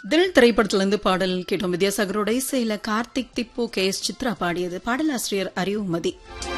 தில் திரைப்படத்திலிருந்து பாடல் கேட்டோம் வித்யாசாகரோட இசையில கார்த்திக் திப்பு கே எஸ் சித்ரா பாடியது பாடலாசிரியர் அறிவுமதி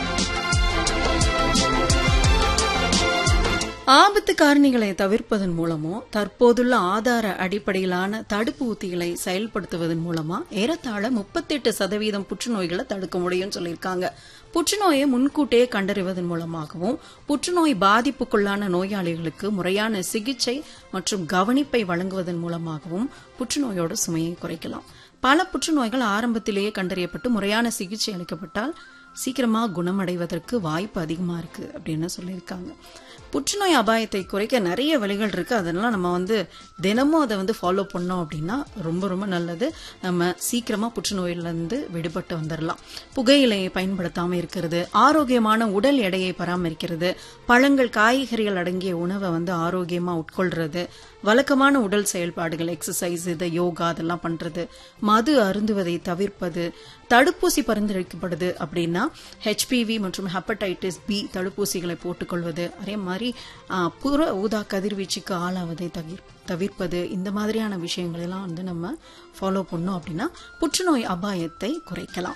ஆபத்து காரணிகளை தவிர்ப்பதன் மூலமோ தற்போதுள்ள ஆதார அடிப்படையிலான தடுப்பு உத்திகளை செயல்படுத்துவதன் மூலமா ஏறத்தாழ முப்பத்தெட்டு சதவீதம் புற்றுநோய்களை தடுக்க முடியும்னு சொல்லியிருக்காங்க புற்றுநோயை முன்கூட்டியே கண்டறிவதன் மூலமாகவும் புற்றுநோய் பாதிப்புக்குள்ளான நோயாளிகளுக்கு முறையான சிகிச்சை மற்றும் கவனிப்பை வழங்குவதன் மூலமாகவும் புற்றுநோயோட சுமையை குறைக்கலாம் பல புற்றுநோய்கள் ஆரம்பத்திலேயே கண்டறியப்பட்டு முறையான சிகிச்சை அளிக்கப்பட்டால் சீக்கிரமா குணமடைவதற்கு வாய்ப்பு அதிகமா இருக்கு அப்படின்னு சொல்லியிருக்காங்க புற்றுநோய் அபாயத்தை குறைக்க நிறைய வழிகள் இருக்கு அதனால நம்ம வந்து தினமும் அதை வந்து ஃபாலோ பண்ணோம் அப்படின்னா ரொம்ப ரொம்ப நல்லது நம்ம சீக்கிரமா புற்றுநோயிலிருந்து விடுபட்டு வந்துடலாம் புகையிலையை பயன்படுத்தாம இருக்கிறது ஆரோக்கியமான உடல் எடையை பராமரிக்கிறது பழங்கள் காய்கறிகள் அடங்கிய உணவை வந்து ஆரோக்கியமா உட்கொள்றது வழக்கமான உடல் செயல்பாடுகள் எக்ஸசைஸ் இது யோகா அதெல்லாம் பண்றது மது அருந்துவதை தவிர்ப்பது தடுப்பூசி பரிந்துரைக்கப்படுது அப்படின்னா ஹெச்பிவி மற்றும் ஹெப்படைட்டிஸ் பி தடுப்பூசிகளை போட்டுக்கொள்வது அதே மாதிரி புற ஊதா கதிர்வீச்சுக்கு ஆளாவதை தவிர் தவிர்ப்பது இந்த மாதிரியான விஷயங்கள் எல்லாம் வந்து நம்ம ஃபாலோ பண்ணோம் அப்படின்னா புற்றுநோய் அபாயத்தை குறைக்கலாம்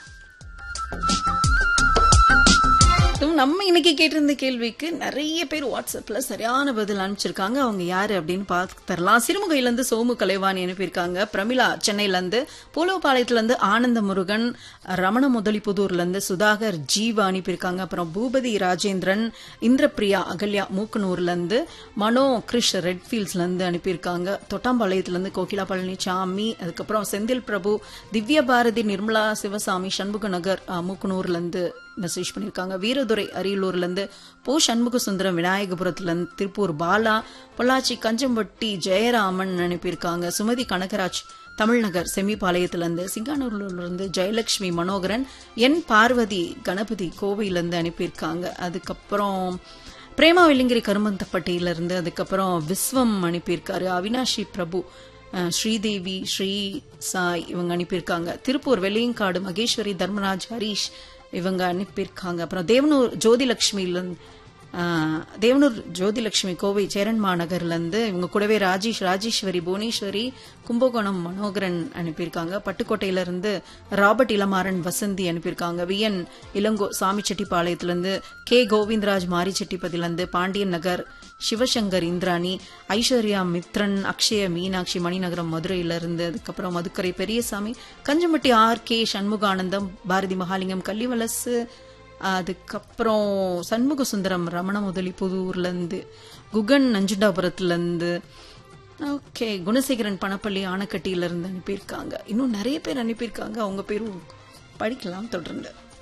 நம்ம இன்னைக்கு கேட்டிருந்த கேள்விக்கு நிறைய பேர் வாட்ஸ்அப்ல சரியான பதில் அனுப்பிச்சிருக்காங்க அவங்க யாரு அப்படின்னு பார்த்து தரலாம் சிறுமுகையில இருந்து சோமு கலைவாணி அனுப்பியிருக்காங்க பிரமிளா சென்னையில இருந்து பூலோபாளையத்துல இருந்து ஆனந்த முருகன் ரமண முதலிப்புதூர்ல இருந்து சுதாகர் ஜீவா அனுப்பியிருக்காங்க அப்புறம் பூபதி ராஜேந்திரன் இந்திரபிரியா அகல்யா மூக்கனூர்ல இருந்து மனோ கிருஷ் ரெட்ஃபீல்ட்ஸ்ல இருந்து அனுப்பியிருக்காங்க தொட்டாம்பாளையத்துல இருந்து கோகிலா பழனிசாமி அதுக்கப்புறம் செந்தில் பிரபு திவ்ய பாரதி நிர்மலா சிவசாமி சண்முக நகர் மூக்கனூர்ல இருந்து மெசேஜ் பண்ணியிருக்காங்க வீரதுரை அரியலூர்ல இருந்து போ சண்முக சுந்தரம் விநாயகபுரத்துல இருந்து திருப்பூர் பாலா பொள்ளாச்சி கஞ்சம்பட்டி ஜெயராமன் அனுப்பியிருக்காங்க சுமதி கனகராஜ் தமிழ்நகர் செமிபாளையத்திலிருந்து சிங்கானூர்லேருந்து ஜெயலட்சுமி மனோகரன் என் பார்வதி கணபதி கோவையிலேருந்து அனுப்பியிருக்காங்க அதுக்கப்புறம் பிரேமா வெள்ளிங்கிரி கருமந்தப்பட்டியிலிருந்து அதுக்கப்புறம் விஸ்வம் அனுப்பியிருக்காரு அவினாஷி பிரபு ஸ்ரீதேவி ஸ்ரீ சாய் இவங்க அனுப்பியிருக்காங்க திருப்பூர் வெள்ளியங்காடு மகேஸ்வரி தர்மராஜ் ஹரீஷ் இவங்க அனுப்பியிருக்காங்க அப்புறம் தேவனூர் ஜோதிலட்சுமியிலிருந்து தேவனூர் ஜோதிலட்சுமி கோவை சேரன் மாநகர்லேருந்து இவங்க கூடவே ராஜேஷ் ராஜேஸ்வரி புவனேஸ்வரி கும்பகோணம் மனோகரன் அனுப்பியிருக்காங்க பட்டுக்கோட்டையிலிருந்து ராபர்ட் இளமாறன் வசந்தி அனுப்பியிருக்காங்க வி என் இளங்கோ சாமிச்செட்டிப்பாளையத்திலிருந்து கே கோவிந்தராஜ் மாரிச்செட்டிப்பதிலிருந்து பாண்டியன் நகர் சிவசங்கர் இந்திராணி ஐஸ்வர்யா மித்ரன் அக்ஷய மீனாட்சி மணிநகரம் மதுரையிலிருந்து அதுக்கப்புறம் மதுக்கரை பெரியசாமி கஞ்சம்பட்டி ஆர் கே சண்முகானந்தம் பாரதி மகாலிங்கம் கள்ளிவலசு அதுக்கப்புறம் சண்முக சுந்தரம் ரமண முதலி புதூர்ல இருந்து குகன் நஞ்சுண்டாபுரத்துல இருந்து ஓகே குணசேகரன் பணப்பள்ளி ஆனக்கட்டியில இருந்து அனுப்பியிருக்காங்க இன்னும் நிறைய பேர் அனுப்பியிருக்காங்க அவங்க பேரும் படிக்கலாம் தொடர்ந்து